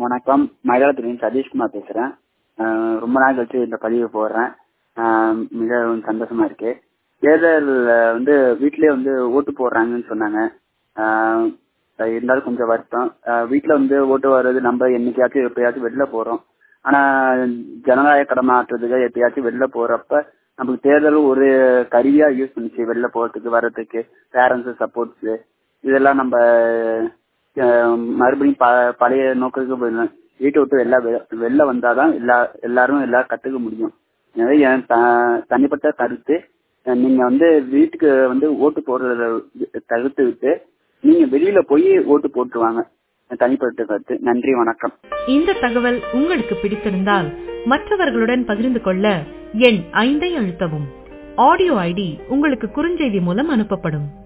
வணக்கம் மயிலாடுதுறையின் சதீஷ்குமார் பேசுறேன் அஹ் ரொம்ப நாள் கழிச்சு இந்த பதிவு போடுறேன் அஹ் மிகவும் சந்தோஷமா இருக்கு தேர்தலில் வந்து வீட்டிலேயே வந்து ஓட்டு போடுறாங்கன்னு சொன்னாங்க அஹ் அது இருந்தாலும் கொஞ்சம் வருத்தம் அஹ் வீட்டில் வந்து ஓட்டு வர்றது நம்ம என்னைக்காச்சும் எப்பயாச்சும் வெளில போறோம் ஆனா ஜனநாயக கடமை ஆற்றுறதுக்கு எப்பயாச்சும் வெளில போறப்ப நமக்கு தேர்தல் ஒரு கருவியா யூஸ் பண்ணுச்சு வெளில போறதுக்கு வர்றதுக்கு பேரண்ட்ஸ் சப்போர்ட்ஸ் இதெல்லாம் நம்ம அஹ் மறுபடியும் ப பழைய நோக்கத்துக்கு போயிடலாம் வீட்டை விட்டு வெளில வெ- வெளில வந்தாதான் எல்லா எல்லாரும் எல்லாம் கத்துக்க முடியும் எனவே என் த- தனிப்பட்ட கருத்து அஹ் நீங்க வந்து வீட்டுக்கு வந்து ஓட்டு போடுறத தவிர்த்து விட்டு நீங்க வெளியில போய் ஓட்டு போட்டுருவாங்க என் தனிப்பட்ட கருத்து நன்றி வணக்கம் இந்த தகவல் உங்களுக்கு பிடித்திருந்தால் மற்றவர்களுடன் பகிர்ந்து கொள்ள எண் ஐந்தை அழுத்தவும் ஆடியோ ஐடி உங்களுக்கு குறுஞ்செய்தி மூலம் அனுப்பப்படும்